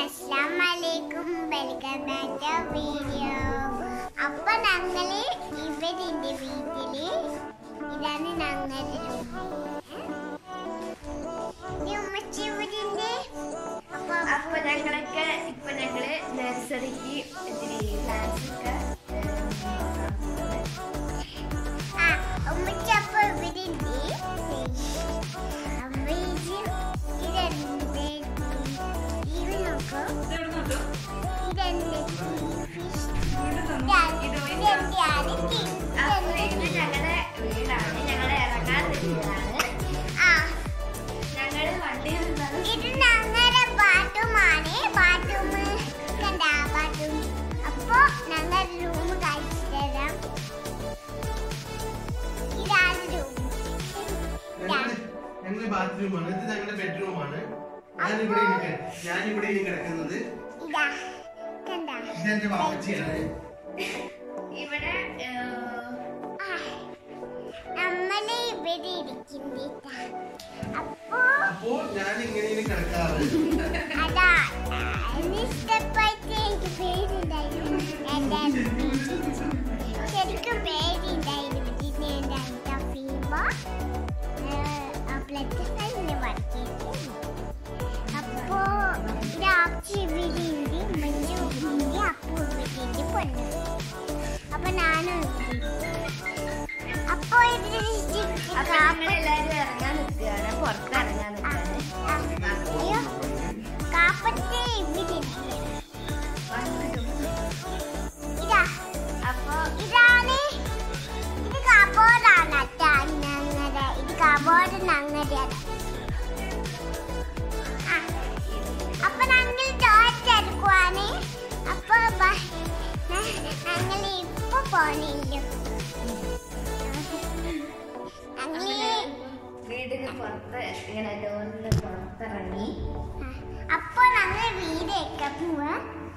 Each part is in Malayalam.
അസ്സലാമലൈക്കും വെൽക്കം ബാക്ക് ടു വീഡിയോ അപ്പൊ ഞങ്ങള് ഇവരിന്റെ വീട്ടില് ഇതാണ് ഞങ്ങളുടെ ഉമ്മച്ചി ഇവരിന്റെ അപ്പൊ അപ്പൊ ഞങ്ങളൊക്കെ ഇപ്പൊ ഞങ്ങള് നഴ്സറിക്ക് ക്ലാസ് ഒക്കെ ആ ഉമ്മച്ചി അപ്പൊ ഇവരിന്റെ അമ്മ ഇത് ഇതെന്റെ ഇവ നോക്കൂ ഇതെന്റെ ഫിഷ് ഇതെന്റെ ആദ്യത്തെ അപ്പൊ ഇത് ഞങ്ങളുടെ വീടാണ് ഞങ്ങളെ ഇറങ്ങാൻ വീടാണ് ആ ഞങ്ങള് വണ്ടിയിൽ നിന്നാണ് ഇത് ഞങ്ങളുടെ ബാത്റൂമാണ് ബാത്റൂം കണ്ട ബാത്റൂം അപ്പൊ ഞങ്ങൾ റൂം കഴിച്ചു തരാം ഇതാണ് റൂം ഞങ്ങള് ഞങ്ങള് ബാത്റൂമാണ് ഇത് ഞങ്ങളുടെ ബെഡ്റൂമാണ് ഞാനിവിടെ ഇനി കിട- ഞാനിവിടെ ഇനി കിടക്കുന്നത് ഇതാ കണ്ട ഇതെന്റെ വാപ്പച്ചിയാണ് ഇവിടെ ആ, നമ്മള് ഇവിടെ ഇരിക്കുന്നില്ല അപ്പൊ അപ്പോ ഞാൻ ഇങ്ങനെ ഇനി കിടക്കാറ് അതാ സ്റ്റെപ്പായിട്ട് എനിക്ക് പേരുണ്ടായിരുന്നു എന്റെ ശരിക്കും പേരുണ്ടായിരുന്നു പിന്നെ എന്റെ അടുത്ത ഫീമോ ബ്ലഡ് സെല്ലിന് വർക്ക് ചെയ്തു അപ്പോ രാത്രി വിരിindi മഞ്ജു വിരിindi അപ്പു വിരിindi പൊന്നു അപ്പൊ ഞാനും അപ്പോ ഇതിൽ അപ്പൊ ഞങ്ങളെല്ലാരും ഇറങ്ങാൻ നിൽക്കുകയാണ് പുറത്ത് ഇറങ്ങാൻ നിൽക്കുകയാണ് കാപ്പത്തെ ഇവിടെ ഇതാ അപ്പൊ ഇതാണ് ഇത് കബോർഡാണ് കേട്ടോ ഞങ്ങളുടെ ഇത് കബോർഡ് ഞങ്ങളുടെ അപ്പൊ ഞങ്ങൾ ടോർച്ച് എടുക്കുവാണ് അപ്പൊ ഞങ്ങൾ ഇപ്പൊ പോണില്ല ഞങ്ങള് വീടിന് പുറത്ത് ഇങ്ങനെ ഡോറിന് പുറത്തിറങ്ങി അപ്പൊ ഞങ്ങൾ വീടൊക്കെ പോവാ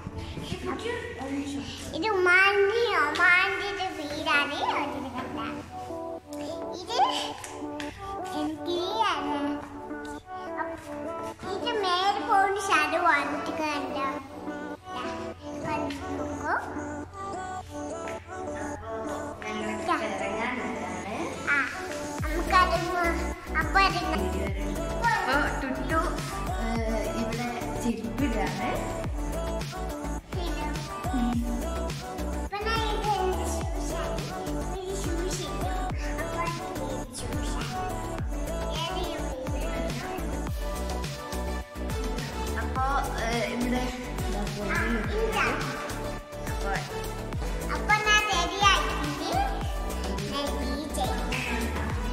ഇത് ഉമ്മാന്റെ ഒമാന്റെ വീടാണ് അതിന് കണ്ട ഇത് എനിക്കാണ് ഇത് മേലെ പോകുന്ന ഷാഡോ വന്നിട്ട് കണ്ട കണ്ടു ഞങ്ങളൊക്കെ ഇറങ്ങാൻ നിൽക്കുകയാണ് ആ നമുക്കത് അപ്പൊ അത് അപ്പൊ ടുട്ടു ഏഹ്, ഇവിടെ ചിരിപ്പിടാണ് അപ്പൊ ഞാൻ ഇത് എന്ത് ഷൂസാണ് ഒരു ഷൂസ് ഇട്ടു അപ്പൊ ഇത് ഷൂസാണ് അപ്പൊ ഏഹ്, ഇവിടെ ഇതാ ആ, പോയി ഇതാ. അപ്പൊ അപ്പൊ ഞാൻ റെഡി ആക്കിയിട്ട് ഞാൻ ഈ ചെയ്യും.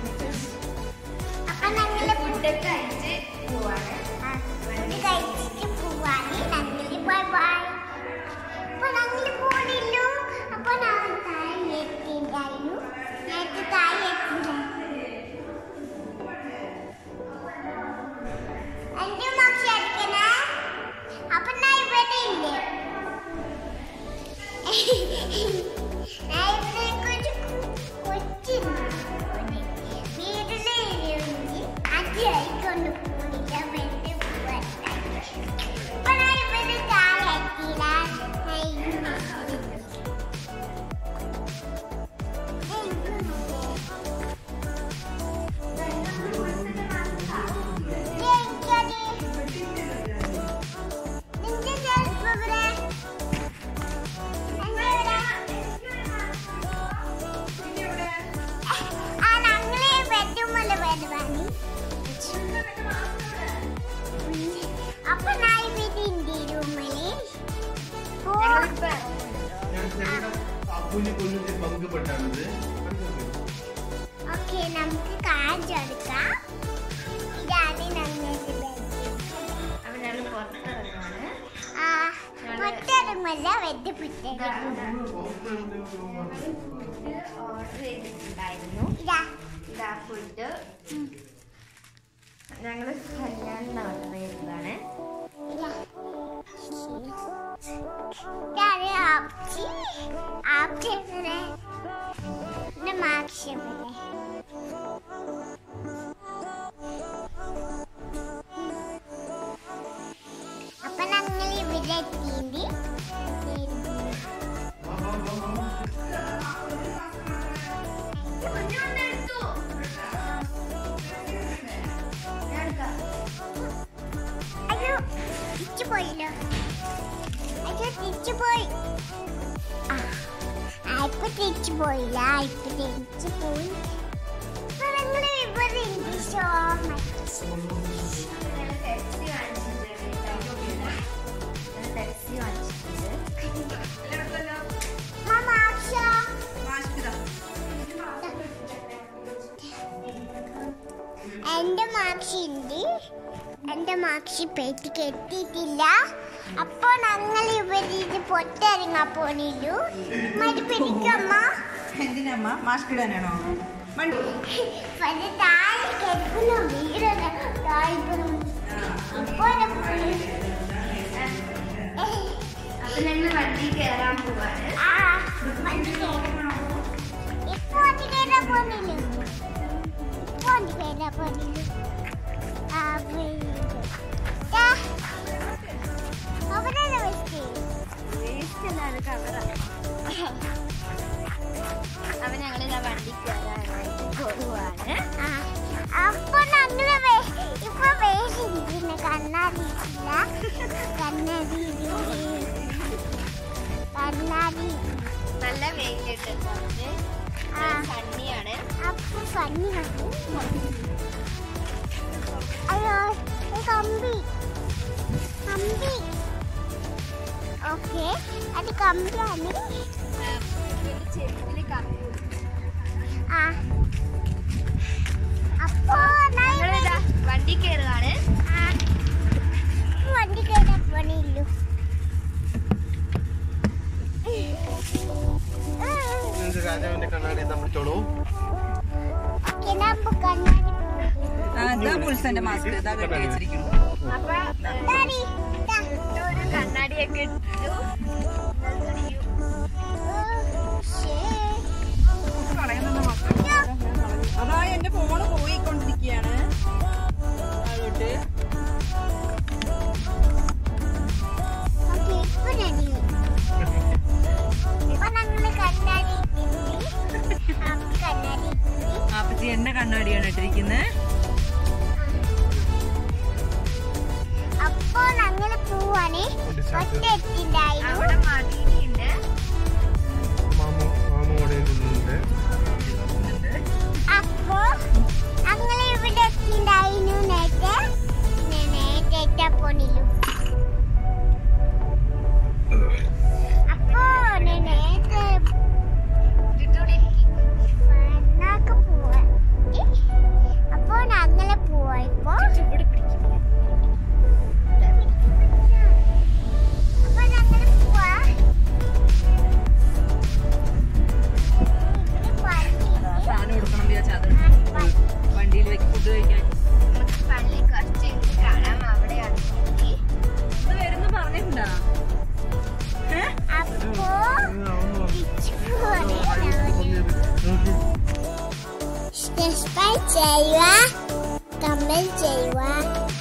അപ്പൊ ഞങ്ങള് ഫുഡൊക്കെ കഴിച്ച് പോവാണ് ആ, ഇത് കഴിച്ചിട്ട് പോവാണ് ഞങ്ങള് ബൈ ബൈ അപ്പൊ ഞങ്ങള് പോണില്ലു അപ്പൊ ഞാൻ താഴെ എത്തിണ്ടായിരുന്നു നേരത്തെ താഴെ എത്തിണ്ടായിരുന്നു എന്റെ മോക്ഷ എടുക്കണേ അപ്പൊ ഞാൻ ഇവിടെ ഇല്ലേ ഞാൻ ഇവിടെ കുറച്ച് കൊച്ചിരുന്നു വീട്ടിലെ അടിയായിക്കൊണ്ട് പോണില്ല വെറുതെ പോവാൻ അപ്പൊ ഞാൻ ഇവിടെ താഴെ എത്തിയില്ല ഞാൻ ഇങ്ങനെ നിന്റെ ചെറുപ്പം ആ ഞങ്ങള് ബെഡ്റൂമില് ബെഡ് വാങ്ങി അപ്പൊ ഞാൻ ഇവിടെ ഇന്ത്യ റൂമില് ഞങ്ങളിപ്പോ ഞാൻ ഞങ്ങളുടെ അപ്പൂന് കുഞ്ഞിന്റെ പങ്കുപെട്ടാണിത് ഓക്കെ നമുക്ക് കാർഡ് എടുക്കാം ഇതാണ് ഞങ്ങളുടെ ബെഡ്റൂം അപ്പൊ ഞങ്ങൾ പുറത്തിറങ്ങുവാണ് ആ പൊട്ടിറങ്ങല്ല വെഡ് പൊട്ടിറങ്ങും ഫുഡ് ഓർഡർ ചെയ്തിട്ടുണ്ടായിരുന്നു ഇതാ ഇതാ ഫുഡ് ഞങ്ങള് കല്യാണം ഓർഡർ ചെയ്തതാണ് ഇതാ ഇതാണ് ആപ്ചി ആപ്ചി എങ്ങനെ ഇത് മാർക്സ് എവിടെ അപ്പൊ ഞങ്ങൾ ഇവിടെ എത്തിയിട്ട് വാ, വാ, വാ, വാ. കുഞ്ഞു വന്നെടുത്തു ഞാൻ എടുക്കാം അയ്യോ തിരിച്ചു പോയില്ലോ അയ്യോ തിരിച്ചു പോയി ആ ആ, ഇപ്പൊ തിരിച്ചു പോയില്ല ഇപ്പൊ തിരിച്ചു പോയി ഇപ്പൊ നിങ്ങൾ ഇവിടെ ഉണ്ട് ഷോ ഞാൻ ടെക്സി കാണിച്ചിട്ടുണ്ട് ഞാൻ ടെക്സി കാണിച്ചിട്ടുണ്ട് മാമാക്ഷ എന്റെ മാക്ഷി ഉണ്ട് എന്റെ മാക്ഷി പെട്ടി കെട്ടിയിട്ടില്ല അപ്പൊ ഞങ്ങൾ ഇവരിത് പൊട്ടിറങ്ങാൻ പോണില്ലു മതി പിടിക്കമ്മ എന്തിനമ്മ മാസ്ക് ഇടാനാണോ വണ്ടി പല താഴെ കിടക്കുന്ന വീടല്ല താഴെ ഇപ്പൊ അപ്പൊ ഞങ്ങൾ വണ്ടി കയറാൻ പോവാണ് ആ വണ്ടി കയറണം ഇപ്പൊ വണ്ടി കയറാൻ പോണില്ലു ഇപ്പൊ വണ്ടി കയറാൻ പോണില്ലു ആ വീട് ദാ, അവിടെയല്ലേ വെച്ചേ വേസ്റ്റ് അല്ലാതെ കവറാ അപ്പൊ ഞങ്ങൾ ഇതാ വണ്ടി കയറാനായിട്ട് പോവാണ് ആ, അപ്പൊ ഞങ്ങള് വേ- ഇപ്പൊ വേഷിരിക്കുന്നു കണ്ണാടി ഇല്ല കണ്ണാടി ഇല്ല. കണ്ണാടി നല്ല വെയിലിട്ടുണ്ട് ആ. സണ്ണിയാണ് അപ്പൊ ഫണ്ണി അയ്യോ ഈ കമ്പി കമ്പി ഓക്കെ അത് കമ്പിയാണ് ചെരുപ്പില് കമ്പി ആ അപ്പോ ഞാൻ ഞങ്ങളിതാ വണ്ടി കയറുകയാണ് ആ, വണ്ടി കയറാൻ പണിയില്ലു ഇത് രാജാവിന്റെ കണ്ണാടി നമ്മൾ തൊടൂ കിണമ്പ് കണ്ണാടി ആ ഇതാ പുൽസന്റെ മാസ്ക് ഇതാ കെട്ടി വെച്ചിരിക്കുന്നു അപ്പൊ ഡാഡി ദാ. ഒരു കണ്ണാടിയൊക്കെ ഇട്ടു ഓ, ശ്ശേ. കളയുന്ന മക്കൾ അതാ എന്റെ ഫോണ് പോയിക്കൊണ്ടിരിക്കുകയാണ് അതോട്ട് ഓക്കേ, ഇപ്പൊ ready. ഇപ്പൊ ഞങ്ങള് കണ്ണാടി ഇട്ടിട്ടുണ്ട്. അപ്പൊ കണ്ണാടി ഇട്ടിട്ടുണ്ട്. ആപ്പച്ചി എന്റെ കണ്ണാടിയാണ് ഇട്ടിരിക്കുന്നത് അപ്പൊ ഞങ്ങള് പോവാണ് ഒറ്റ എത്തിണ്ടായിരുന്നു അവിടെ മതിലുണ്ട് മാമു മാമു അവിടെ ഉണ്ട് അപ്പൊ ഞങ്ങള് ഇവിടെ എത്തിണ്ടായിരുന്നു നേരത്തെ പിന്നെ നേരത്തെ എത്താ പോണില്ലു അപ്പൊ നേരത്തെ വണ്ണാക്ക് പോവാ ഏ? അപ്പൊ ഞങ്ങള് പോവാ ഇപ്പൊ ഇവിടെ പിടിക്കും അപ്പൊ ഞങ്ങള് പോവാ ഇവിടെ പള്ളിയില് സാധനം കൊടുക്കണം വിചാരിച്ചാ അത് വണ്ടിയിൽ വെച്ച് ഫുഡ് കഴിക്കാൻ നമുക്ക് പള്ളി കുറച്ച് കഴിഞ്ഞ് കാണാം അവിടെയാണ് പള്ളി ഇത് വരുന്നു പറഞ്ഞിട്ടുണ്ടാ അപ്പോ തിരിച്ചു പോവാണ് സബ്സ്ക്രൈബ് ചെയ്യുക കമന്റ് ചെയ്യുക